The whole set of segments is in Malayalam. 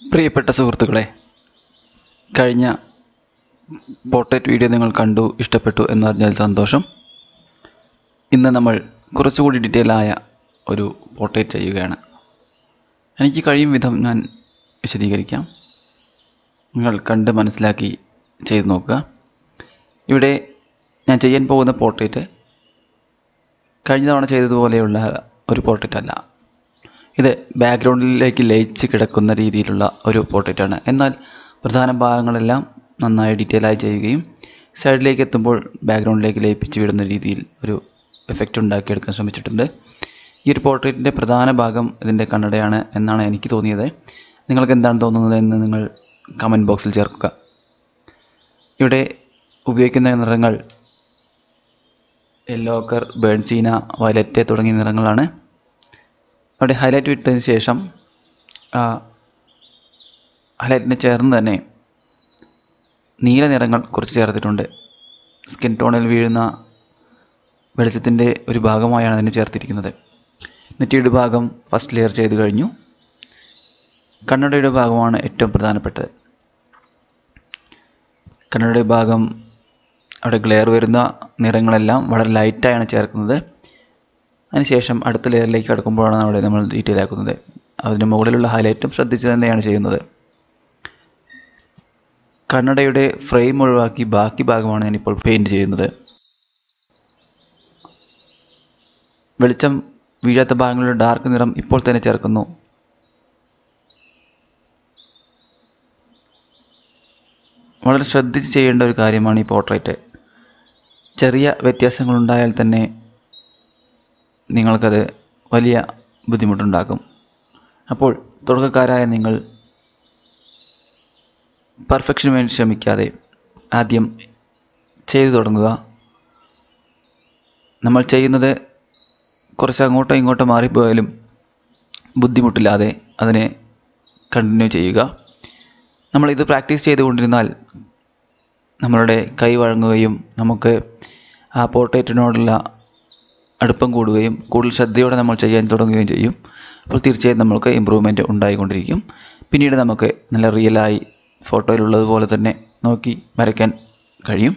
പ്രിയപ്പെട്ട സുഹൃത്തുക്കളെ കഴിഞ്ഞ പോർട്രേറ്റ് വീഡിയോ നിങ്ങൾ കണ്ടു ഇഷ്ടപ്പെട്ടു എന്നറിഞ്ഞാൽ സന്തോഷം ഇന്ന് നമ്മൾ കുറച്ചുകൂടി ഡീറ്റെയിൽ ആയ ഒരു പോർട്രേറ്റ് ചെയ്യുകയാണ് എനിക്ക് കഴിയും വിധം ഞാൻ വിശദീകരിക്കാം നിങ്ങൾ കണ്ട് മനസ്സിലാക്കി ചെയ്തു നോക്കുക ഇവിടെ ഞാൻ ചെയ്യാൻ പോകുന്ന പോർട്രേറ്റ് കഴിഞ്ഞ തവണ ചെയ്തതുപോലെയുള്ള ഒരു പോർട്രേറ്റ് അല്ല ഇത് ബാക്ക്ഗ്രൗണ്ടിലേക്ക് ലയിച്ച് കിടക്കുന്ന രീതിയിലുള്ള ഒരു പോർട്രേറ്റാണ് എന്നാൽ പ്രധാന ഭാഗങ്ങളെല്ലാം നന്നായി ഡീറ്റെയിൽ ആയി ചെയ്യുകയും സൈഡിലേക്ക് എത്തുമ്പോൾ ബാക്ക്ഗ്രൗണ്ടിലേക്ക് ലയിപ്പിച്ച് വിടുന്ന രീതിയിൽ ഒരു എഫക്റ്റ് ഉണ്ടാക്കിയെടുക്കാൻ ശ്രമിച്ചിട്ടുണ്ട് ഈ ഒരു പോർട്രേറ്റിൻ്റെ പ്രധാന ഭാഗം ഇതിൻ്റെ കണ്ണടയാണ് എന്നാണ് എനിക്ക് തോന്നിയത് നിങ്ങൾക്ക് എന്താണ് തോന്നുന്നത് എന്ന് നിങ്ങൾ കമൻറ്റ് ബോക്സിൽ ചേർക്കുക ഇവിടെ ഉപയോഗിക്കുന്ന നിറങ്ങൾ യെല്ലോ കർ ബേൺസീന വയലറ്റ് തുടങ്ങിയ നിറങ്ങളാണ് അവിടെ ഹൈലൈറ്റ് വിട്ടതിന് ശേഷം ആ ഹൈലൈറ്റിന് ചേർന്ന് തന്നെ നീല നിറങ്ങൾ കുറച്ച് ചേർത്തിട്ടുണ്ട് സ്കിൻ ടോണിൽ വീഴുന്ന വെളിച്ചത്തിൻ്റെ ഒരു ഭാഗമായാണ് അതിനെ ചേർത്തിരിക്കുന്നത് നെറ്റിയുടെ ഭാഗം ഫസ്റ്റ് ലെയർ ചെയ്ത് കഴിഞ്ഞു കണ്ണടയുടെ ഭാഗമാണ് ഏറ്റവും പ്രധാനപ്പെട്ടത് കണ്ണടയുടെ ഭാഗം അവിടെ ഗ്ലെയർ വരുന്ന നിറങ്ങളെല്ലാം വളരെ ലൈറ്റായാണ് ചേർക്കുന്നത് അതിനുശേഷം അടുത്ത ലെയറിലേക്ക് കടക്കുമ്പോഴാണ് അവിടെ നമ്മൾ ഡീറ്റെയിൽ ആക്കുന്നത് അതിന് മുകളിലുള്ള ഹൈലൈറ്റും ശ്രദ്ധിച്ച് തന്നെയാണ് ചെയ്യുന്നത് കണ്ണടയുടെ ഫ്രെയിം ഒഴിവാക്കി ബാക്കി ഭാഗമാണ് ഞാനിപ്പോൾ പെയിൻറ് ചെയ്യുന്നത് വെളിച്ചം വീഴാത്ത ഭാഗങ്ങളുടെ ഡാർക്ക് നിറം ഇപ്പോൾ തന്നെ ചേർക്കുന്നു വളരെ ശ്രദ്ധിച്ച് ചെയ്യേണ്ട ഒരു കാര്യമാണ് ഈ പോർട്രേറ്റ് ചെറിയ വ്യത്യാസങ്ങളുണ്ടായാൽ തന്നെ നിങ്ങൾക്കത് വലിയ ബുദ്ധിമുട്ടുണ്ടാക്കും അപ്പോൾ തുടക്കക്കാരായ നിങ്ങൾ പെർഫെക്ഷന് വേണ്ടി ശ്രമിക്കാതെ ആദ്യം ചെയ്തു തുടങ്ങുക നമ്മൾ ചെയ്യുന്നത് കുറച്ച് അങ്ങോട്ടോ ഇങ്ങോട്ടോ മാറിപ്പോയാലും ബുദ്ധിമുട്ടില്ലാതെ അതിനെ കണ്ടിന്യൂ ചെയ്യുക നമ്മളിത് പ്രാക്ടീസ് ചെയ്തുകൊണ്ടിരുന്നാൽ നമ്മളുടെ കൈ വഴങ്ങുകയും നമുക്ക് ആ പോർട്രേറ്റിനോടുള്ള അടുപ്പം കൂടുകയും കൂടുതൽ ശ്രദ്ധയോടെ നമ്മൾ ചെയ്യാൻ തുടങ്ങുകയും ചെയ്യും അപ്പോൾ തീർച്ചയായും നമുക്ക് ഇമ്പ്രൂവ്മെൻറ്റ് ഉണ്ടായിക്കൊണ്ടിരിക്കും പിന്നീട് നമുക്ക് നല്ല റിയലായി ഫോട്ടോയിലുള്ളതുപോലെ തന്നെ നോക്കി വരയ്ക്കാൻ കഴിയും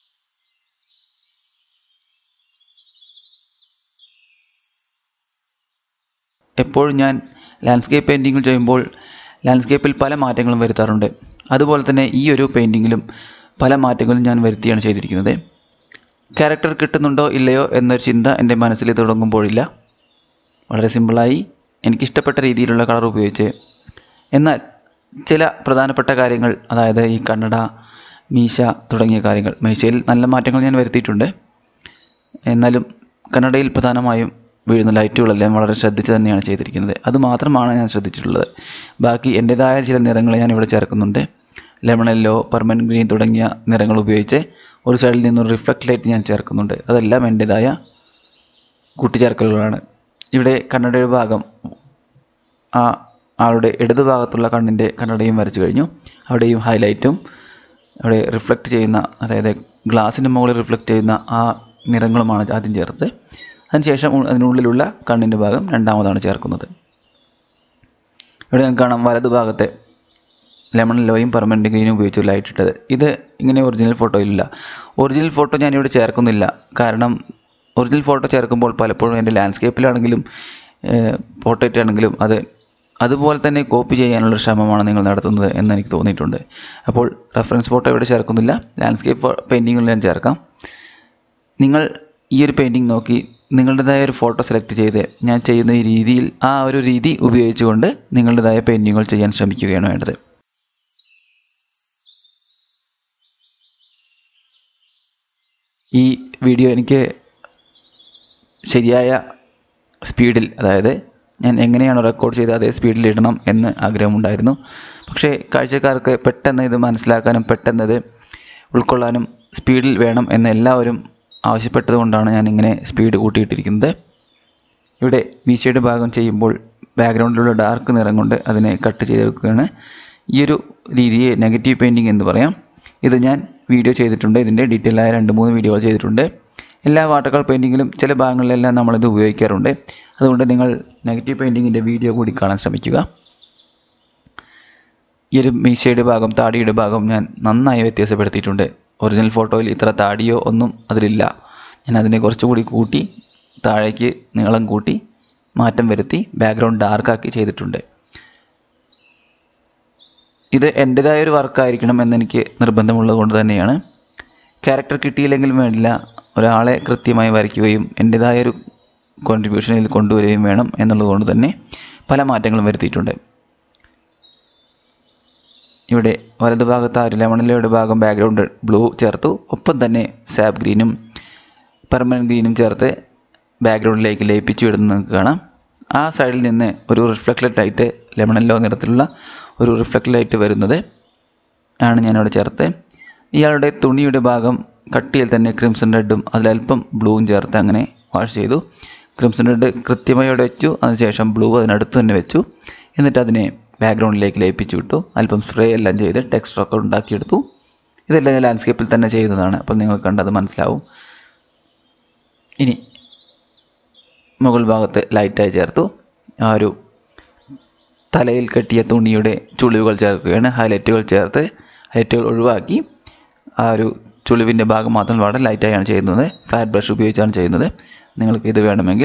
എപ്പോഴും ഞാൻ ലാൻഡ്സ്കേപ്പ് പെയിൻറ്റിങ്ങിൽ ചെയ്യുമ്പോൾ ലാൻഡ്സ്കേപ്പിൽ പല മാറ്റങ്ങളും വരുത്താറുണ്ട് അതുപോലെ തന്നെ ഈ ഒരു പെയിൻറ്റിങ്ങിലും പല മാറ്റങ്ങളും ഞാൻ വരുത്തിയാണ് ചെയ്തിരിക്കുന്നത് ക്യാരക്ടർ കിട്ടുന്നുണ്ടോ ഇല്ലയോ എന്നൊരു ചിന്ത എൻ്റെ മനസ്സിൽ തുടങ്ങുമ്പോഴില്ല വളരെ സിമ്പിളായി എനിക്കിഷ്ടപ്പെട്ട രീതിയിലുള്ള കളർ ഉപയോഗിച്ച് എന്നാൽ ചില പ്രധാനപ്പെട്ട കാര്യങ്ങൾ അതായത് ഈ കണ്ണട മീശ തുടങ്ങിയ കാര്യങ്ങൾ മീശയിൽ നല്ല മാറ്റങ്ങൾ ഞാൻ വരുത്തിയിട്ടുണ്ട് എന്നാലും കന്നഡയിൽ പ്രധാനമായും വീഴുന്ന ലൈറ്റുകളെല്ലാം വളരെ ശ്രദ്ധിച്ച് തന്നെയാണ് ചെയ്തിരിക്കുന്നത് അത് മാത്രമാണ് ഞാൻ ശ്രദ്ധിച്ചിട്ടുള്ളത് ബാക്കി എൻ്റേതായ ചില നിറങ്ങൾ ഞാൻ ഇവിടെ ചേർക്കുന്നുണ്ട് ലെമൺ യെല്ലോ പെർമനൻറ്റ് ഗ്രീൻ തുടങ്ങിയ നിറങ്ങൾ ഉപയോഗിച്ച് ഒരു സൈഡിൽ നിന്നും റിഫ്ലക്റ്റ് ലൈറ്റ് ഞാൻ ചേർക്കുന്നുണ്ട് അതെല്ലാം എൻ്റേതായ കൂട്ടിച്ചേർക്കലുകളാണ് ഇവിടെ കണ്ണടയുടെ ഭാഗം ആ ആളുടെ ഇടതു ഭാഗത്തുള്ള കണ്ണിൻ്റെ കണ്ണടയും വരച്ചു കഴിഞ്ഞു അവിടെയും ഹൈലൈറ്റും അവിടെ റിഫ്ലക്റ്റ് ചെയ്യുന്ന അതായത് ഗ്ലാസിൻ്റെ മുകളിൽ റിഫ്ലക്റ്റ് ചെയ്യുന്ന ആ നിറങ്ങളുമാണ് ആദ്യം ചേർത്തത് അതിനുശേഷം അതിനുള്ളിലുള്ള കണ്ണിൻ്റെ ഭാഗം രണ്ടാമതാണ് ചേർക്കുന്നത് ഇവിടെ നമുക്ക് കാണാം വലതുഭാഗത്തെ ലെമൺ ലോയും പെർമനൻറ്റ് ഗ്രീനും ഉപയോഗിച്ച് ലൈറ്റ് ഇട്ടത് ഇത് ഇങ്ങനെ ഒറിജിനൽ ഫോട്ടോയിലില്ല ഒറിജിനൽ ഫോട്ടോ ഞാനിവിടെ ചേർക്കുന്നില്ല കാരണം ഒറിജിനൽ ഫോട്ടോ ചേർക്കുമ്പോൾ പലപ്പോഴും എൻ്റെ ലാൻഡ്സ്കേപ്പിലാണെങ്കിലും പോർട്രേറ്റ് ആണെങ്കിലും അത് അതുപോലെ തന്നെ കോപ്പി ചെയ്യാനുള്ള ശ്രമമാണ് നിങ്ങൾ നടത്തുന്നത് എന്ന് എനിക്ക് തോന്നിയിട്ടുണ്ട് അപ്പോൾ റെഫറൻസ് ഫോട്ടോ ഇവിടെ ചേർക്കുന്നില്ല ലാൻഡ്സ്കേപ്പ് പെയിൻറ്റിങ്ങിൽ ഞാൻ ചേർക്കാം നിങ്ങൾ ഈ ഒരു പെയിൻറ്റിങ് നോക്കി നിങ്ങളുടേതായ ഒരു ഫോട്ടോ സെലക്ട് ചെയ്ത് ഞാൻ ചെയ്യുന്ന ഈ രീതിയിൽ ആ ഒരു രീതി ഉപയോഗിച്ചുകൊണ്ട് നിങ്ങളുടേതായ പെയിൻറ്റിങ്ങുകൾ ചെയ്യാൻ ശ്രമിക്കുകയാണ് വേണ്ടത് ഈ വീഡിയോ എനിക്ക് ശരിയായ സ്പീഡിൽ അതായത് ഞാൻ എങ്ങനെയാണ് റെക്കോർഡ് ചെയ്ത് അതേ സ്പീഡിൽ ഇടണം എന്ന് ആഗ്രഹമുണ്ടായിരുന്നു പക്ഷേ കാഴ്ചക്കാർക്ക് പെട്ടെന്ന് ഇത് മനസ്സിലാക്കാനും പെട്ടെന്ന് ഇത് ഉൾക്കൊള്ളാനും സ്പീഡിൽ വേണം എന്ന് എല്ലാവരും ആവശ്യപ്പെട്ടത് കൊണ്ടാണ് ഞാൻ ഇങ്ങനെ സ്പീഡ് കൂട്ടിയിട്ടിരിക്കുന്നത് ഇവിടെ മീശയുടെ ഭാഗം ചെയ്യുമ്പോൾ ബാക്ക്ഗ്രൗണ്ടിലുള്ള ഡാർക്ക് നിറം കൊണ്ട് അതിനെ കട്ട് ചെയ്തെടുക്കുകയാണ് ഈ ഒരു രീതിയെ നെഗറ്റീവ് പെയിൻറ്റിങ് എന്ന് പറയാം ഇത് ഞാൻ വീഡിയോ ചെയ്തിട്ടുണ്ട് ഇതിൻ്റെ ഡീറ്റെയിൽ ആയ രണ്ട് മൂന്ന് വീഡിയോകൾ ചെയ്തിട്ടുണ്ട് എല്ലാ വാട്ടർ കളർ പെയിൻറ്റിങ്ങിലും ചില ഭാഗങ്ങളിലെല്ലാം നമ്മളിത് ഉപയോഗിക്കാറുണ്ട് അതുകൊണ്ട് നിങ്ങൾ നെഗറ്റീവ് പെയിൻറ്റിങ്ങിൻ്റെ വീഡിയോ കൂടി കാണാൻ ശ്രമിക്കുക ഈ ഒരു മീശയുടെ ഭാഗം താടിയുടെ ഭാഗം ഞാൻ നന്നായി വ്യത്യാസപ്പെടുത്തിയിട്ടുണ്ട് ഒറിജിനൽ ഫോട്ടോയിൽ ഇത്ര താടിയോ ഒന്നും അതിലില്ല ഞാൻ അതിനെ കുറച്ചുകൂടി കൂട്ടി താഴേക്ക് നീളം കൂട്ടി മാറ്റം വരുത്തി ബാക്ക്ഗ്രൗണ്ട് ഡാർക്കാക്കി ചെയ്തിട്ടുണ്ട് ഇത് എൻ്റെതായ ഒരു വർക്കായിരിക്കണം എന്നെനിക്ക് നിർബന്ധമുള്ളത് കൊണ്ട് തന്നെയാണ് ക്യാരക്ടർ കിട്ടിയില്ലെങ്കിലും വേണ്ടില്ല ഒരാളെ കൃത്യമായി വരയ്ക്കുകയും എൻ്റെതായ ഒരു കോൺട്രിബ്യൂഷനിൽ കൊണ്ടുവരികയും വേണം എന്നുള്ളത് കൊണ്ട് തന്നെ പല മാറ്റങ്ങളും വരുത്തിയിട്ടുണ്ട് ഇവിടെ വലതുഭാഗത്ത് ആ ഒരു ലെമണിലയുടെ ഭാഗം ബാക്ക്ഗ്രൗണ്ട് ബ്ലൂ ചേർത്തു ഒപ്പം തന്നെ സാബ് ഗ്രീനും പെർമനൻറ്റ് ഗ്രീനും ചേർത്ത് ബാക്ക്ഗ്രൗണ്ടിലേക്ക് ലയിപ്പിച്ച് വിടുന്നത് നിങ്ങൾക്ക് കാണാം ആ സൈഡിൽ നിന്ന് ഒരു റിഫ്ലക്റ്റഡ് ലൈറ്റ് ലെമണല്ലോ നിറത്തിലുള്ള ഒരു റിഫ്ലക്റ്റഡ് ലൈറ്റ് വരുന്നത് ആണ് ഞാനിവിടെ ചേർത്ത് ഇയാളുടെ തുണിയുടെ ഭാഗം കട്ടിയിൽ തന്നെ ക്രിംസൺ റെഡും അതിലല്പം ബ്ലൂവും ചേർത്ത് അങ്ങനെ വാഷ് ചെയ്തു ക്രിംസൺ റെഡ് കൃത്യമായി അവിടെ വെച്ചു അതിനുശേഷം ബ്ലൂ അതിനടുത്ത് തന്നെ വെച്ചു എന്നിട്ട് അതിനെ ബാക്ക്ഗ്രൗണ്ടിലേക്ക് ലയിപ്പിച്ചു വിട്ടു അല്പം സ്പ്രേ എല്ലാം ചെയ്ത് ടെക്സ്റ്ററൊക്കെ ഉണ്ടാക്കിയെടുത്തു ഇതെല്ലാം ഞാൻ ലാൻഡ്സ്കേപ്പിൽ തന്നെ ചെയ്യുന്നതാണ് അപ്പോൾ നിങ്ങൾ കണ്ടത് മനസ്സിലാവും ഇനി മുകൾ ഭാഗത്ത് ലൈറ്റായി ചേർത്തു ആ ഒരു തലയിൽ കെട്ടിയ തുണിയുടെ ചുളിവുകൾ ചേർക്കുകയാണ് ഹൈലൈറ്റുകൾ ചേർത്ത് ഹൈലൈറ്റുകൾ ഒഴിവാക്കി ആ ഒരു ചുളിവിൻ്റെ ഭാഗം മാത്രം വളരെ ലൈറ്റായാണ് ചെയ്യുന്നത് ഫ്ലാറ്റ് ബ്രഷ് ഉപയോഗിച്ചാണ് ചെയ്യുന്നത് നിങ്ങൾക്ക് ഇത് വേണമെങ്കിൽ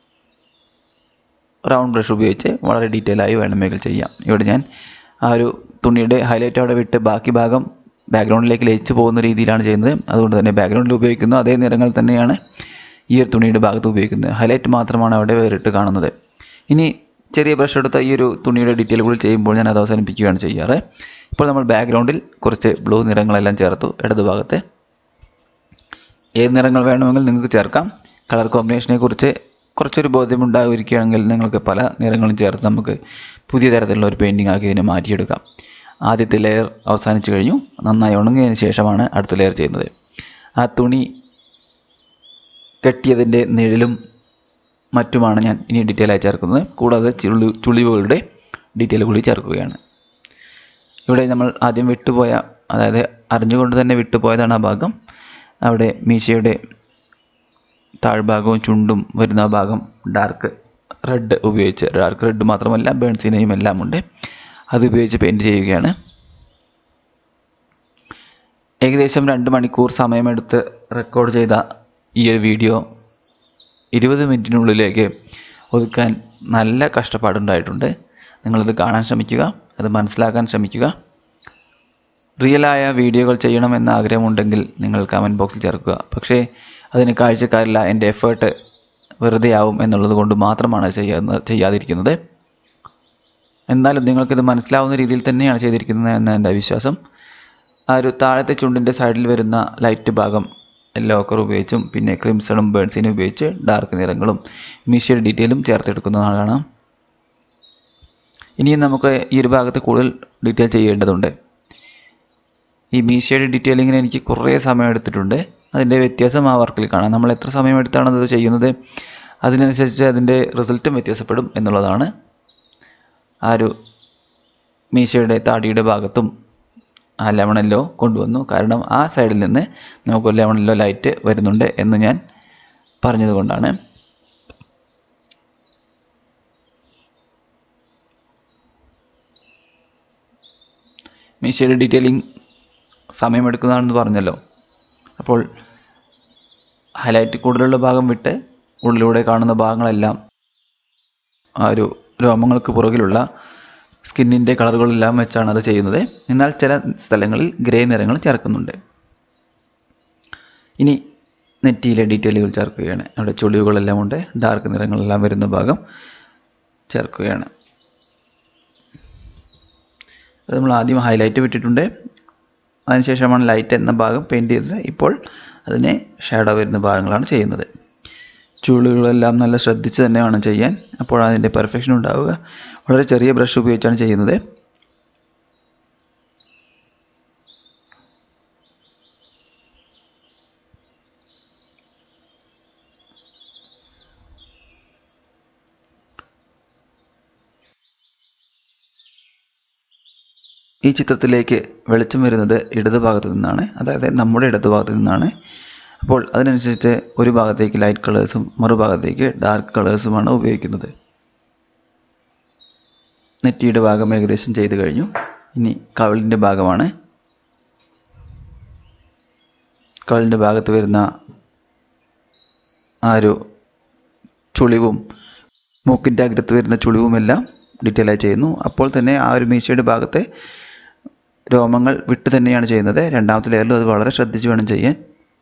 റൗണ്ട് ബ്രഷ് ഉപയോഗിച്ച് വളരെ ഡീറ്റെയിൽ ആയി വേണമെങ്കിൽ ചെയ്യാം ഇവിടെ ഞാൻ ആ ഒരു തുണിയുടെ ഹൈലൈറ്റ് അവിടെ വിട്ട് ബാക്കി ഭാഗം ബാക്ക്ഗ്രൗണ്ടിലേക്ക് ലയിച്ച് പോകുന്ന രീതിയിലാണ് ചെയ്യുന്നത് അതുകൊണ്ട് തന്നെ ബാക്ക്ഗ്രൗണ്ടിൽ ഉപയോഗിക്കുന്ന അതേ നിറങ്ങൾ തന്നെയാണ് ഈ ഒരു തുണിയുടെ ഭാഗത്ത് ഉപയോഗിക്കുന്നത് ഹൈലൈറ്റ് മാത്രമാണ് അവിടെ വേറിട്ട് കാണുന്നത് ഇനി ചെറിയ ബ്രഷ് എടുത്ത ഈ ഒരു തുണിയുടെ ഡീറ്റെയിൽ കൂടി ചെയ്യുമ്പോൾ ഞാൻ അത് അവസാനിപ്പിക്കുകയാണ് ചെയ്യാറ് ഇപ്പോൾ നമ്മൾ ബാക്ക്ഗ്രൗണ്ടിൽ കുറച്ച് ബ്ലൂ നിറങ്ങളെല്ലാം ചേർത്തു ഇടത് ഭാഗത്ത് ഏത് നിറങ്ങൾ വേണമെങ്കിൽ നിങ്ങൾക്ക് ചേർക്കാം കളർ കോമ്പിനേഷനെ കുറിച്ച് കുറച്ചൊരു ബോധ്യമുണ്ടായിരിക്കുകയാണെങ്കിൽ നിങ്ങൾക്ക് പല നിറങ്ങളും ചേർത്ത് നമുക്ക് പുതിയ തരത്തിലുള്ള ഒരു പെയിൻറ്റിംഗ് ആക്കി ഇതിനെ മാറ്റിയെടുക്കാം ആദ്യത്തെ ലെയർ അവസാനിച്ചു കഴിഞ്ഞു നന്നായി ഉണങ്ങിയതിന് ശേഷമാണ് അടുത്ത ലെയർ ചെയ്യുന്നത് ആ തുണി കെട്ടിയതിൻ്റെ നിഴലും മറ്റുമാണ് ഞാൻ ഇനി ഡീറ്റെയിൽ ആയി ചേർക്കുന്നത് കൂടാതെ ചുളി ചുളിവുകളുടെ ഡീറ്റെയിൽ കൂടി ചേർക്കുകയാണ് ഇവിടെ നമ്മൾ ആദ്യം വിട്ടുപോയ അതായത് അറിഞ്ഞുകൊണ്ട് തന്നെ വിട്ടുപോയതാണ് ആ ഭാഗം അവിടെ മീശയുടെ താഴ്ഭാഗവും ചുണ്ടും വരുന്ന ആ ഭാഗം ഡാർക്ക് റെഡ് ഉപയോഗിച്ച് ഡാർക്ക് റെഡ് മാത്രമല്ല ബേൺസിനെയും എല്ലാം ഉണ്ട് അത് ഉപയോഗിച്ച് പെയിൻറ് ചെയ്യുകയാണ് ഏകദേശം രണ്ട് മണിക്കൂർ സമയമെടുത്ത് റെക്കോർഡ് ചെയ്ത ഈ ഒരു വീഡിയോ ഇരുപത് മിനിറ്റിനുള്ളിലേക്ക് ഒതുക്കാൻ നല്ല കഷ്ടപ്പാടുണ്ടായിട്ടുണ്ട് നിങ്ങളിത് കാണാൻ ശ്രമിക്കുക അത് മനസ്സിലാക്കാൻ ശ്രമിക്കുക റിയലായ വീഡിയോകൾ ചെയ്യണമെന്ന ആഗ്രഹമുണ്ടെങ്കിൽ നിങ്ങൾ കമൻറ്റ് ബോക്സിൽ ചേർക്കുക പക്ഷേ അതിന് കാഴ്ചക്കാരില്ല എൻ്റെ എഫേർട്ട് വെറുതെ ആവും എന്നുള്ളത് കൊണ്ട് മാത്രമാണ് ചെയ്യുന്ന ചെയ്യാതിരിക്കുന്നത് എന്നാലും നിങ്ങൾക്കിത് മനസ്സിലാവുന്ന രീതിയിൽ തന്നെയാണ് ചെയ്തിരിക്കുന്നത് എന്ന എൻ്റെ വിശ്വാസം ആ ഒരു താഴത്തെ ചുണ്ടിൻ്റെ സൈഡിൽ വരുന്ന ലൈറ്റ് ഭാഗം ലോക്കർ ഉപയോഗിച്ചും പിന്നെ ക്രിംസണും ബേൺസിനും ഉപയോഗിച്ച് ഡാർക്ക് നിറങ്ങളും മീശയുടെ ഡീറ്റെയിലും ചേർത്തെടുക്കുന്നതാണ് കാണാം ഇനിയും നമുക്ക് ഈ ഒരു ഭാഗത്ത് കൂടുതൽ ഡീറ്റെയിൽ ചെയ്യേണ്ടതുണ്ട് ഈ മീശയുടെ ഡീറ്റെയിലിങ്ങിന് എനിക്ക് കുറേ സമയം എടുത്തിട്ടുണ്ട് അതിൻ്റെ വ്യത്യാസം ആ വർക്കിൽ കാണാം നമ്മൾ എത്ര സമയം എടുത്താണ് അത് ചെയ്യുന്നത് അതിനനുസരിച്ച് അതിൻ്റെ റിസൾട്ടും വ്യത്യാസപ്പെടും എന്നുള്ളതാണ് ആ ഒരു മീശയുടെ താടിയുടെ ഭാഗത്തും ആ ലെമണല്ലോ കൊണ്ടുവന്നു കാരണം ആ സൈഡിൽ നിന്ന് നമുക്ക് ലെമണല്ലോ ലൈറ്റ് വരുന്നുണ്ട് എന്ന് ഞാൻ പറഞ്ഞതുകൊണ്ടാണ് മീശയുടെ ഡീറ്റെയിലിംഗ് സമയമെടുക്കുന്നതാണെന്ന് പറഞ്ഞല്ലോ അപ്പോൾ ഹൈലൈറ്റ് കൂടുതലുള്ള ഭാഗം വിട്ട് ഉള്ളിലൂടെ കാണുന്ന ഭാഗങ്ങളെല്ലാം ആ ഒരു രോമങ്ങൾക്ക് പുറകിലുള്ള സ്കിന്നിൻ്റെ കളറുകളെല്ലാം വെച്ചാണ് അത് ചെയ്യുന്നത് എന്നാൽ ചില സ്ഥലങ്ങളിൽ ഗ്രേ നിറങ്ങൾ ചേർക്കുന്നുണ്ട് ഇനി നെറ്റിയിലെ ഡീറ്റെയിലുകൾ ചേർക്കുകയാണ് അവിടെ ചുളിവുകളെല്ലാം ഉണ്ട് ഡാർക്ക് നിറങ്ങളെല്ലാം വരുന്ന ഭാഗം ചേർക്കുകയാണ് അത് നമ്മൾ ആദ്യം ഹൈലൈറ്റ് വിട്ടിട്ടുണ്ട് അതിനുശേഷമാണ് ലൈറ്റ് എന്ന ഭാഗം പെയിൻറ് ചെയ്തത് ഇപ്പോൾ അതിനെ ഷാഡോ വരുന്ന ഭാഗങ്ങളാണ് ചെയ്യുന്നത് ചുളികളെല്ലാം നല്ല ശ്രദ്ധിച്ച് തന്നെ വേണം ചെയ്യാൻ അപ്പോൾ അതിൻ്റെ പെർഫെക്ഷൻ ഉണ്ടാവുക വളരെ ചെറിയ ബ്രഷ് ഉപയോഗിച്ചാണ് ചെയ്യുന്നത് ഈ ചിത്രത്തിലേക്ക് വെളിച്ചം വരുന്നത് ഇടതുഭാഗത്ത് നിന്നാണ് അതായത് നമ്മുടെ ഇടതുഭാഗത്ത് നിന്നാണ് അപ്പോൾ അതിനനുസരിച്ച് ഒരു ഭാഗത്തേക്ക് ലൈറ്റ് കളേഴ്സും മറുഭാഗത്തേക്ക് ഡാർക്ക് കളേഴ്സുമാണ് ഉപയോഗിക്കുന്നത് നെറ്റിയുടെ ഭാഗം ഏകദേശം ചെയ്ത് കഴിഞ്ഞു ഇനി കവിളിൻ്റെ ഭാഗമാണ് കവിളിൻ്റെ ഭാഗത്ത് വരുന്ന ആ ഒരു ചുളിവും മൂക്കിൻ്റെ അഗ്രത്ത് വരുന്ന ചുളിവുമെല്ലാം ഡീറ്റെയിൽ ആയി ചെയ്യുന്നു അപ്പോൾ തന്നെ ആ ഒരു മീശയുടെ ഭാഗത്തെ രോമങ്ങൾ വിട്ട് തന്നെയാണ് ചെയ്യുന്നത് രണ്ടാമത്തെ ലെയറിലും അത് വളരെ ശ്രദ്ധിച്ച് വേണം ചെയ്യാൻ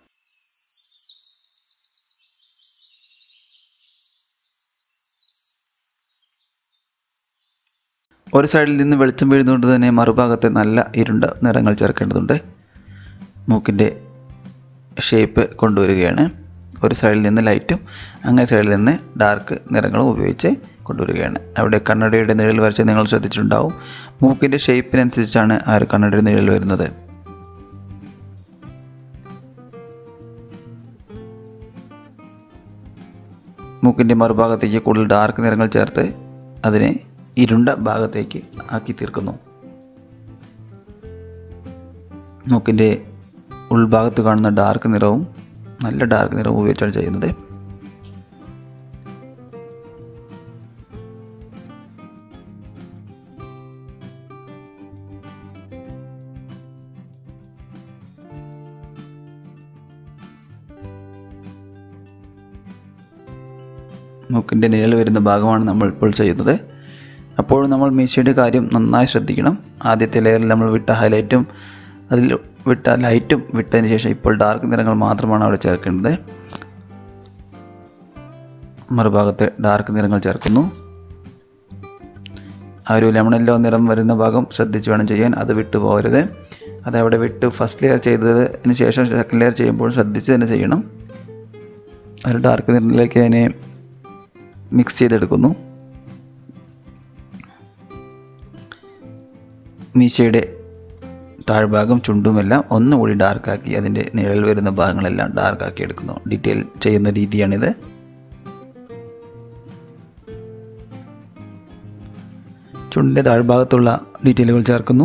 ഒരു സൈഡിൽ നിന്ന് വെളിച്ചം വീഴുന്നതുകൊണ്ട് തന്നെ മറുഭാഗത്ത് നല്ല ഇരുണ്ട നിറങ്ങൾ ചേർക്കേണ്ടതുണ്ട് മൂക്കിൻ്റെ ഷേപ്പ് കൊണ്ടുവരികയാണ് ഒരു സൈഡിൽ നിന്ന് ലൈറ്റും അങ്ങേ സൈഡിൽ നിന്ന് ഡാർക്ക് നിറങ്ങളും ഉപയോഗിച്ച് കൊണ്ടുവരികയാണ് അവിടെ കണ്ണടയുടെ നിഴൽ വരച്ച് നിങ്ങൾ ശ്രദ്ധിച്ചിട്ടുണ്ടാവും മൂക്കിൻ്റെ ഷേപ്പിനനുസരിച്ചാണ് ആ ഒരു കണ്ണടയുടെ നിഴൽ വരുന്നത് മൂക്കിൻ്റെ മറുഭാഗത്തേക്ക് കൂടുതൽ ഡാർക്ക് നിറങ്ങൾ ചേർത്ത് അതിനെ ഇരുണ്ട ഭാഗത്തേക്ക് ആക്കി തീർക്കുന്നു മൂക്കിൻ്റെ ഉൾഭാഗത്ത് കാണുന്ന ഡാർക്ക് നിറവും നല്ല ഡാർക്ക് നിറവും ഉപയോഗിച്ചാണ് ചെയ്യുന്നത് മൂക്കിൻ്റെ നിഴൽ വരുന്ന ഭാഗമാണ് നമ്മൾ ഇപ്പോൾ ചെയ്യുന്നത് അപ്പോൾ നമ്മൾ മീശയുടെ കാര്യം നന്നായി ശ്രദ്ധിക്കണം ആദ്യത്തെ ലെയറിൽ നമ്മൾ വിട്ട ഹൈലൈറ്റും അതിൽ വിട്ട ലൈറ്റും വിട്ടതിന് ശേഷം ഇപ്പോൾ ഡാർക്ക് നിറങ്ങൾ മാത്രമാണ് അവിടെ ചേർക്കേണ്ടത് മറുഭാഗത്ത് ഡാർക്ക് നിറങ്ങൾ ചേർക്കുന്നു ആ ഒരു ലെമൺ യെല്ലോ നിറം വരുന്ന ഭാഗം ശ്രദ്ധിച്ച് വേണം ചെയ്യാൻ അത് വിട്ടു പോകരുത് അത് അവിടെ വിട്ട് ഫസ്റ്റ് ലെയർ ചെയ്തതിന് ശേഷം സെക്കൻഡ് ലെയർ ചെയ്യുമ്പോൾ ശ്രദ്ധിച്ച് തന്നെ ചെയ്യണം ആ ഒരു ഡാർക്ക് നിറത്തിലേക്ക് അതിനെ മിക്സ് ചെയ്തെടുക്കുന്നു മീശയുടെ താഴ്ഭാഗം ചുണ്ടുമെല്ലാം ഒന്നുകൂടി ഡാർക്കാക്കി അതിൻ്റെ നിഴൽ വരുന്ന ഭാഗങ്ങളെല്ലാം ഡാർക്കാക്കി എടുക്കുന്നു ഡീറ്റെയിൽ ചെയ്യുന്ന രീതിയാണിത് ചുണ്ടിൻ്റെ താഴ്ഭാഗത്തുള്ള ഡീറ്റെയിലുകൾ ചേർക്കുന്നു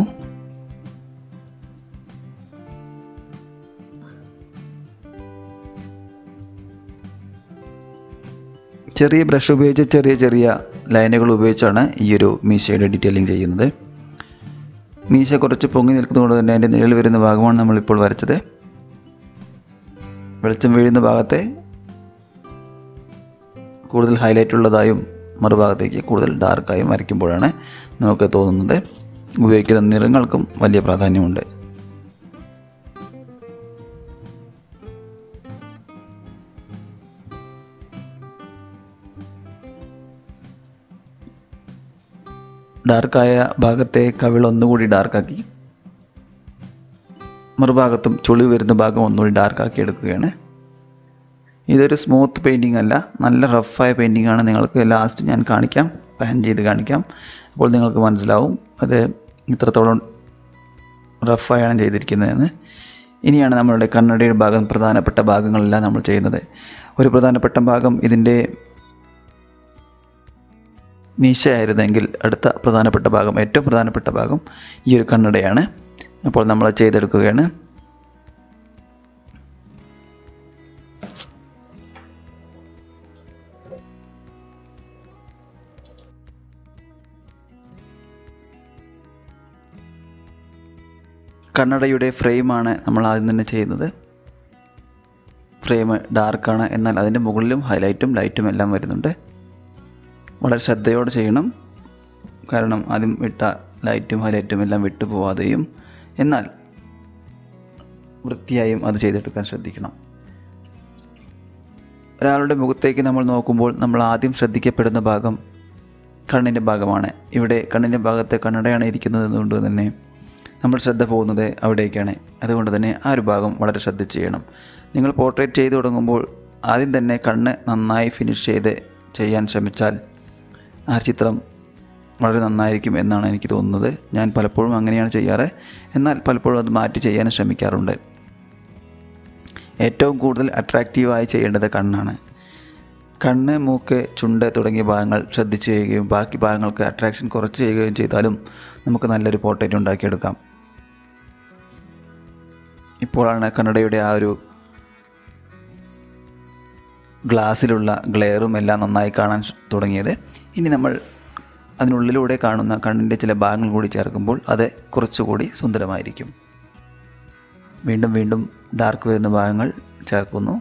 ചെറിയ ബ്രഷ് ഉപയോഗിച്ച് ചെറിയ ചെറിയ ലൈനുകൾ ഉപയോഗിച്ചാണ് ഈ ഒരു മീശയുടെ ഡീറ്റെയിലിംഗ് ചെയ്യുന്നത് മീശ കുറച്ച് പൊങ്ങി നിൽക്കുന്നതുകൊണ്ട് തന്നെ അതിൻ്റെ നിഴൽ വരുന്ന ഭാഗമാണ് നമ്മളിപ്പോൾ വരച്ചത് വെളിച്ചം വീഴുന്ന ഭാഗത്തെ കൂടുതൽ ഹൈലൈറ്റ് ഉള്ളതായും മറുഭാഗത്തേക്ക് കൂടുതൽ ഡാർക്കായും വരയ്ക്കുമ്പോഴാണ് നമുക്ക് തോന്നുന്നത് ഉപയോഗിക്കുന്ന നിറങ്ങൾക്കും വലിയ പ്രാധാന്യമുണ്ട് ഡാർക്കായ ഭാഗത്തെ കവിൾ ഒന്നുകൂടി ഡാർക്കാക്കി മറുഭാഗത്തും ചുളി വരുന്ന ഭാഗം ഒന്നുകൂടി ഡാർക്കാക്കി എടുക്കുകയാണ് ഇതൊരു സ്മൂത്ത് പെയിൻറ്റിംഗ് അല്ല നല്ല റഫായ പെയിൻറ്റിംഗ് ആണ് നിങ്ങൾക്ക് ലാസ്റ്റ് ഞാൻ കാണിക്കാം പാൻ ചെയ്ത് കാണിക്കാം അപ്പോൾ നിങ്ങൾക്ക് മനസ്സിലാവും അത് ഇത്രത്തോളം റഫായാണ് ചെയ്തിരിക്കുന്നതെന്ന് ഇനിയാണ് നമ്മളുടെ കണ്ണടയുടെ ഭാഗം പ്രധാനപ്പെട്ട ഭാഗങ്ങളെല്ലാം നമ്മൾ ചെയ്യുന്നത് ഒരു പ്രധാനപ്പെട്ട ഭാഗം ഇതിൻ്റെ മീശയായിരുന്നെങ്കിൽ അടുത്ത പ്രധാനപ്പെട്ട ഭാഗം ഏറ്റവും പ്രധാനപ്പെട്ട ഭാഗം ഈ ഒരു കണ്ണടയാണ് അപ്പോൾ നമ്മൾ ചെയ്തെടുക്കുകയാണ് കണ്ണടയുടെ ഫ്രെയിമാണ് നമ്മൾ ആദ്യം തന്നെ ചെയ്യുന്നത് ഫ്രെയിം ഡാർക്കാണ് എന്നാൽ അതിൻ്റെ മുകളിലും ഹൈലൈറ്റും ലൈറ്റും എല്ലാം വരുന്നുണ്ട് വളരെ ശ്രദ്ധയോടെ ചെയ്യണം കാരണം ആദ്യം വിട്ട ലൈറ്റും ഹൈലൈറ്റും എല്ലാം വിട്ടു പോവാതെയും എന്നാൽ വൃത്തിയായും അത് ചെയ്തെടുക്കാൻ ശ്രദ്ധിക്കണം ഒരാളുടെ മുഖത്തേക്ക് നമ്മൾ നോക്കുമ്പോൾ നമ്മൾ ആദ്യം ശ്രദ്ധിക്കപ്പെടുന്ന ഭാഗം കണ്ണിൻ്റെ ഭാഗമാണ് ഇവിടെ കണ്ണിൻ്റെ ഭാഗത്തെ കണ്ണടയാണ് ഇരിക്കുന്നത് കൊണ്ട് തന്നെ നമ്മൾ ശ്രദ്ധ പോകുന്നത് അവിടേക്കാണ് അതുകൊണ്ട് തന്നെ ആ ഒരു ഭാഗം വളരെ ശ്രദ്ധിച്ച് ചെയ്യണം നിങ്ങൾ പോർട്രേറ്റ് ചെയ്തു തുടങ്ങുമ്പോൾ ആദ്യം തന്നെ കണ്ണ് നന്നായി ഫിനിഷ് ചെയ്ത് ചെയ്യാൻ ശ്രമിച്ചാൽ ആ ചിത്രം വളരെ നന്നായിരിക്കും എന്നാണ് എനിക്ക് തോന്നുന്നത് ഞാൻ പലപ്പോഴും അങ്ങനെയാണ് ചെയ്യാറ് എന്നാൽ പലപ്പോഴും അത് മാറ്റി ചെയ്യാൻ ശ്രമിക്കാറുണ്ട് ഏറ്റവും കൂടുതൽ അട്രാക്റ്റീവായി ചെയ്യേണ്ടത് കണ്ണാണ് കണ്ണ് മൂക്ക് ചുണ്ട് തുടങ്ങിയ ഭാഗങ്ങൾ ശ്രദ്ധിച്ച് ചെയ്യുകയും ബാക്കി ഭാഗങ്ങൾക്ക് അട്രാക്ഷൻ കുറച്ച് ചെയ്യുകയും ചെയ്താലും നമുക്ക് നല്ലൊരു പോർട്രേറ്റ് ഉണ്ടാക്കിയെടുക്കാം ഇപ്പോഴാണ് കണ്ണടയുടെ ആ ഒരു ഗ്ലാസ്സിലുള്ള ഗ്ലെയറും എല്ലാം നന്നായി കാണാൻ തുടങ്ങിയത് ഇനി നമ്മൾ അതിനുള്ളിലൂടെ കാണുന്ന കണ്ണിൻ്റെ ചില ഭാഗങ്ങൾ കൂടി ചേർക്കുമ്പോൾ അത് കുറച്ചുകൂടി സുന്ദരമായിരിക്കും വീണ്ടും വീണ്ടും ഡാർക്ക് വരുന്ന ഭാഗങ്ങൾ ചേർക്കുന്നു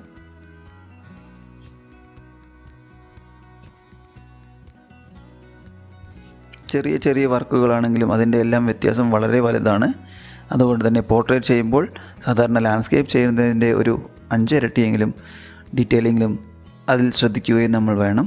ചെറിയ ചെറിയ വർക്കുകളാണെങ്കിലും അതിൻ്റെ എല്ലാം വ്യത്യാസം വളരെ വലുതാണ് അതുകൊണ്ട് തന്നെ പോർട്രേറ്റ് ചെയ്യുമ്പോൾ സാധാരണ ലാൻഡ്സ്കേപ്പ് ചെയ്യുന്നതിൻ്റെ ഒരു അഞ്ചിരട്ടിയെങ്കിലും ഡീറ്റെയിലിങ്ങിലും അതിൽ ശ്രദ്ധിക്കുകയും നമ്മൾ വേണം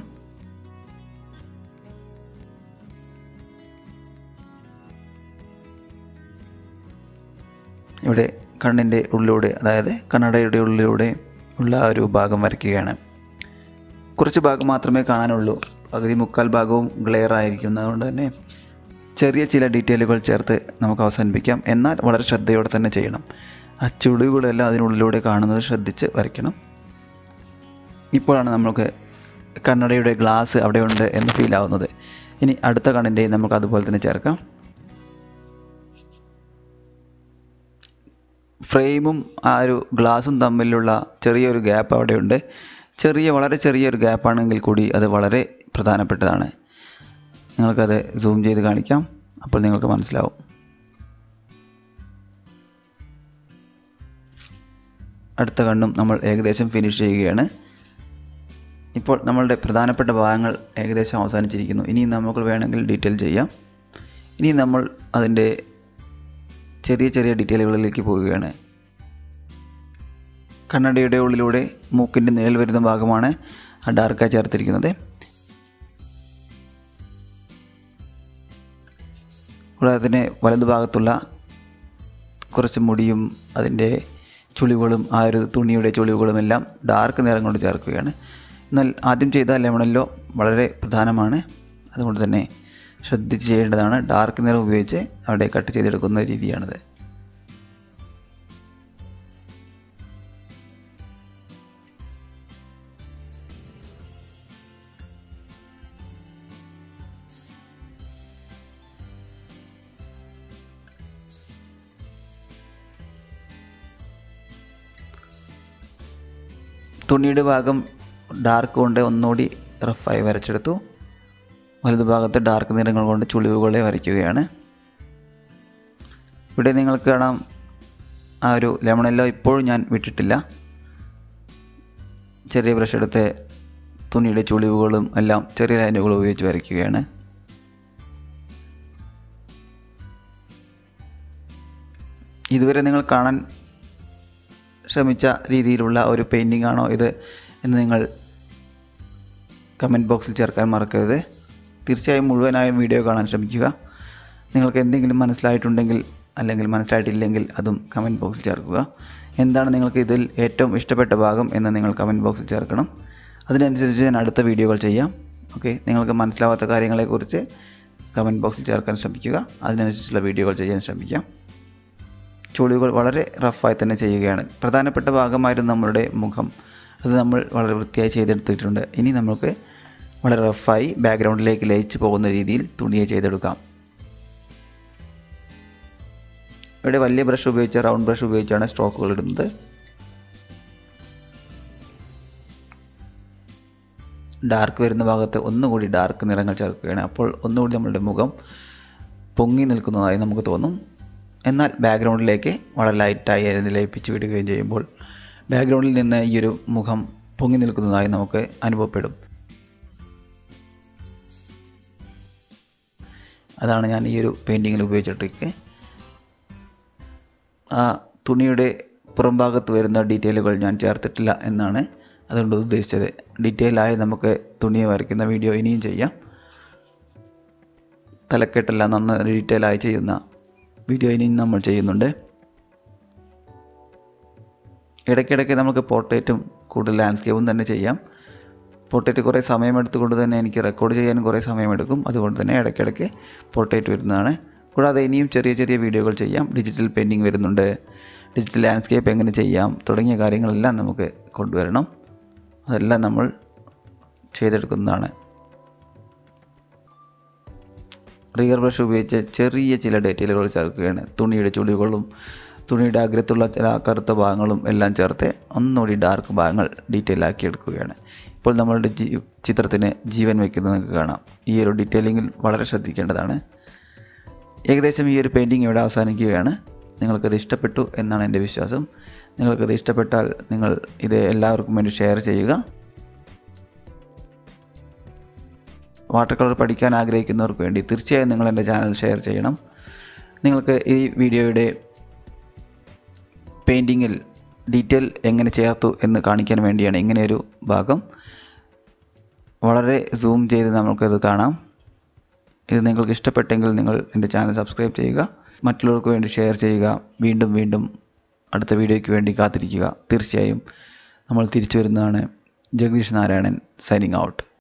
ഇവിടെ കണ്ണിൻ്റെ ഉള്ളിലൂടെ അതായത് കണ്ണടയുടെ ഉള്ളിലൂടെ ഉള്ള ആ ഒരു ഭാഗം വരയ്ക്കുകയാണ് കുറച്ച് ഭാഗം മാത്രമേ കാണാനുള്ളൂ പകുതി മുക്കാൽ ഭാഗവും ഗ്ലെയർ ആയിരിക്കും അതുകൊണ്ട് തന്നെ ചെറിയ ചില ഡീറ്റെയിലുകൾ ചേർത്ത് നമുക്ക് അവസാനിപ്പിക്കാം എന്നാൽ വളരെ ശ്രദ്ധയോടെ തന്നെ ചെയ്യണം ആ ചുളിവുകളെല്ലാം അതിനുള്ളിലൂടെ കാണുന്നത് ശ്രദ്ധിച്ച് വരയ്ക്കണം ഇപ്പോഴാണ് നമുക്ക് കണ്ണടയുടെ ഗ്ലാസ് അവിടെ ഉണ്ട് എന്ന് ഫീൽ ആവുന്നത് ഇനി അടുത്ത കണ്ണിൻ്റെയും നമുക്ക് അതുപോലെ തന്നെ ചേർക്കാം ഫ്രെയിമും ആ ഒരു ഗ്ലാസും തമ്മിലുള്ള ചെറിയൊരു ഗ്യാപ്പ് അവിടെയുണ്ട് ചെറിയ വളരെ ചെറിയൊരു ഗ്യാപ്പാണെങ്കിൽ കൂടി അത് വളരെ പ്രധാനപ്പെട്ടതാണ് നിങ്ങൾക്കത് സൂം ചെയ്ത് കാണിക്കാം അപ്പോൾ നിങ്ങൾക്ക് മനസ്സിലാവും അടുത്ത കണ്ണും നമ്മൾ ഏകദേശം ഫിനിഷ് ചെയ്യുകയാണ് ഇപ്പോൾ നമ്മളുടെ പ്രധാനപ്പെട്ട ഭാഗങ്ങൾ ഏകദേശം അവസാനിച്ചിരിക്കുന്നു ഇനി നമുക്ക് വേണമെങ്കിൽ ഡീറ്റെയിൽ ചെയ്യാം ഇനി നമ്മൾ അതിൻ്റെ ചെറിയ ചെറിയ ഡീറ്റെയിലുകളിലേക്ക് പോവുകയാണ് കണ്ണടയുടെ ഉള്ളിലൂടെ മൂക്കിൻ്റെ നിഴൽ വരുന്ന ഭാഗമാണ് ആ ഡാർക്കായി ചേർത്തിരിക്കുന്നത് കൂടാതെ തന്നെ വലതുഭാഗത്തുള്ള കുറച്ച് മുടിയും അതിൻ്റെ ചുളിവുകളും ആ ഒരു തുണിയുടെ ചുളിവുകളും എല്ലാം ഡാർക്ക് നിറം കൊണ്ട് ചേർക്കുകയാണ് എന്നാൽ ആദ്യം ചെയ്ത ലെമണല്ലോ വളരെ പ്രധാനമാണ് അതുകൊണ്ട് തന്നെ ശ്രദ്ധിച്ച് ചെയ്യേണ്ടതാണ് ഡാർക്ക് നിറം ഉപയോഗിച്ച് അവിടെ കട്ട് ചെയ്തെടുക്കുന്ന രീതിയാണിത് തുണിയുടെ ഭാഗം ഡാർക്ക് കൊണ്ട് ഒന്നുകൂടി റഫായി വരച്ചെടുത്തു വലതുഭാഗത്ത് ഡാർക്ക് നിറങ്ങൾ കൊണ്ട് ചുളിവുകളെ വരയ്ക്കുകയാണ് ഇവിടെ നിങ്ങൾക്ക് കാണാം ആ ഒരു ലെമണെല്ലോ ഇപ്പോഴും ഞാൻ വിട്ടിട്ടില്ല ചെറിയ ബ്രഷ് എടുത്ത് തുണിയുടെ ചുളിവുകളും എല്ലാം ചെറിയ ലൈനുകൾ ഉപയോഗിച്ച് വരയ്ക്കുകയാണ് ഇതുവരെ നിങ്ങൾ കാണാൻ ശ്രമിച്ച രീതിയിലുള്ള ഒരു പെയിൻറ്റിംഗ് ആണോ ഇത് എന്ന് നിങ്ങൾ കമൻറ്റ് ബോക്സിൽ ചേർക്കാൻ മറക്കരുത് തീർച്ചയായും മുഴുവനായും വീഡിയോ കാണാൻ ശ്രമിക്കുക നിങ്ങൾക്ക് എന്തെങ്കിലും മനസ്സിലായിട്ടുണ്ടെങ്കിൽ അല്ലെങ്കിൽ മനസ്സിലായിട്ടില്ലെങ്കിൽ അതും കമൻറ്റ് ബോക്സിൽ ചേർക്കുക എന്താണ് നിങ്ങൾക്ക് ഇതിൽ ഏറ്റവും ഇഷ്ടപ്പെട്ട ഭാഗം എന്ന് നിങ്ങൾ കമൻറ്റ് ബോക്സിൽ ചേർക്കണം അതിനനുസരിച്ച് ഞാൻ അടുത്ത വീഡിയോകൾ ചെയ്യാം ഓക്കെ നിങ്ങൾക്ക് മനസ്സിലാവാത്ത കാര്യങ്ങളെക്കുറിച്ച് കമൻറ്റ് ബോക്സിൽ ചേർക്കാൻ ശ്രമിക്കുക അതിനനുസരിച്ചുള്ള വീഡിയോകൾ ചെയ്യാൻ ശ്രമിക്കാം ചുളിവുകൾ വളരെ റഫായി തന്നെ ചെയ്യുകയാണ് പ്രധാനപ്പെട്ട ഭാഗമായിരുന്നു നമ്മളുടെ മുഖം അത് നമ്മൾ വളരെ വൃത്തിയായി ചെയ്തെടുത്തിട്ടുണ്ട് ഇനി നമുക്ക് വളരെ റഫായി ബാക്ക്ഗ്രൗണ്ടിലേക്ക് ലയിച്ച് പോകുന്ന രീതിയിൽ തുണിയെ ചെയ്തെടുക്കാം ഇവിടെ വലിയ ബ്രഷ് ഉപയോഗിച്ച് റൗണ്ട് ബ്രഷ് ഉപയോഗിച്ചാണ് സ്ട്രോക്കുകൾ ഇടുന്നത് ഡാർക്ക് വരുന്ന ഭാഗത്ത് ഒന്നുകൂടി ഡാർക്ക് നിറങ്ങൾ ചേർക്കുകയാണ് അപ്പോൾ ഒന്നുകൂടി നമ്മളുടെ മുഖം പൊങ്ങി നിൽക്കുന്നതായി നമുക്ക് തോന്നും എന്നാൽ ബാക്ക്ഗ്രൗണ്ടിലേക്ക് വളരെ ലൈറ്റായി അതിനെ ലയിപ്പിച്ച് വിടുകയും ചെയ്യുമ്പോൾ ബാക്ക്ഗ്രൗണ്ടിൽ നിന്ന് ഈ ഒരു മുഖം പൊങ്ങി നിൽക്കുന്നതായി നമുക്ക് അനുഭവപ്പെടും അതാണ് ഞാൻ ഈ ഒരു പെയിൻറ്റിങ്ങിൽ ഉപയോഗിച്ച ട്രിക്ക് ആ തുണിയുടെ പുറംഭാഗത്ത് വരുന്ന ഡീറ്റെയിലുകൾ ഞാൻ ചേർത്തിട്ടില്ല എന്നാണ് അതുകൊണ്ട് ഉദ്ദേശിച്ചത് ഡീറ്റെയിലായി നമുക്ക് തുണിയെ വരയ്ക്കുന്ന വീഡിയോ ഇനിയും ചെയ്യാം തലക്കെട്ടെല്ലാം നന്ന ഡീറ്റെയിലായി ചെയ്യുന്ന വീഡിയോ ഇനിയും നമ്മൾ ചെയ്യുന്നുണ്ട് ഇടയ്ക്കിടയ്ക്ക് നമുക്ക് പോർട്രേറ്റും കൂടുതൽ ലാൻഡ്സ്കേപ്പും തന്നെ ചെയ്യാം പോർട്രേറ്റ് കുറേ സമയമെടുത്തുകൊണ്ട് തന്നെ എനിക്ക് റെക്കോർഡ് ചെയ്യാനും കുറേ സമയമെടുക്കും അതുകൊണ്ട് തന്നെ ഇടയ്ക്കിടയ്ക്ക് പോർട്രേറ്റ് വരുന്നതാണ് കൂടാതെ ഇനിയും ചെറിയ ചെറിയ വീഡിയോകൾ ചെയ്യാം ഡിജിറ്റൽ പെയിൻറ്റിങ് വരുന്നുണ്ട് ഡിജിറ്റൽ ലാൻഡ്സ്കേപ്പ് എങ്ങനെ ചെയ്യാം തുടങ്ങിയ കാര്യങ്ങളെല്ലാം നമുക്ക് കൊണ്ടുവരണം അതെല്ലാം നമ്മൾ ചെയ്തെടുക്കുന്നതാണ് റിയർ ബ്രഷ് ഉപയോഗിച്ച് ചെറിയ ചില ഡീറ്റെയിലുകൾ ചേർക്കുകയാണ് തുണിയുടെ ചുളിവുകളും തുണിയുടെ അഗ്രത്തുള്ള ചില കറുത്ത ഭാഗങ്ങളും എല്ലാം ചേർത്ത് ഒന്നുകൂടി ഡാർക്ക് ഭാഗങ്ങൾ ഡീറ്റെയിൽ ആക്കി എടുക്കുകയാണ് ഇപ്പോൾ നമ്മളുടെ ജീ ചിത്രത്തിന് ജീവൻ വയ്ക്കുന്നത് നിങ്ങൾക്ക് കാണാം ഈ ഒരു ഡീറ്റെയിലിങ്ങിൽ വളരെ ശ്രദ്ധിക്കേണ്ടതാണ് ഏകദേശം ഈ ഒരു പെയിൻറ്റിങ് ഇവിടെ അവസാനിക്കുകയാണ് നിങ്ങൾക്കത് ഇഷ്ടപ്പെട്ടു എന്നാണ് എൻ്റെ വിശ്വാസം നിങ്ങൾക്കത് ഇഷ്ടപ്പെട്ടാൽ നിങ്ങൾ ഇത് എല്ലാവർക്കും വേണ്ടി ഷെയർ ചെയ്യുക വാട്ടർ കളർ പഠിക്കാൻ ആഗ്രഹിക്കുന്നവർക്ക് വേണ്ടി തീർച്ചയായും നിങ്ങൾ എൻ്റെ ചാനൽ ഷെയർ ചെയ്യണം നിങ്ങൾക്ക് ഈ വീഡിയോയുടെ പെയിൻറ്റിങ്ങിൽ ഡീറ്റെയിൽ എങ്ങനെ ചേർത്തു എന്ന് കാണിക്കാൻ വേണ്ടിയാണ് ഇങ്ങനെയൊരു ഭാഗം വളരെ സൂം ചെയ്ത് നമുക്കത് കാണാം ഇത് നിങ്ങൾക്ക് ഇഷ്ടപ്പെട്ടെങ്കിൽ നിങ്ങൾ എൻ്റെ ചാനൽ സബ്സ്ക്രൈബ് ചെയ്യുക മറ്റുള്ളവർക്ക് വേണ്ടി ഷെയർ ചെയ്യുക വീണ്ടും വീണ്ടും അടുത്ത വീഡിയോയ്ക്ക് വേണ്ടി കാത്തിരിക്കുക തീർച്ചയായും നമ്മൾ തിരിച്ചു വരുന്നതാണ് ജഗദീഷ് നാരായണൻ സൈനിങ് ഔട്ട്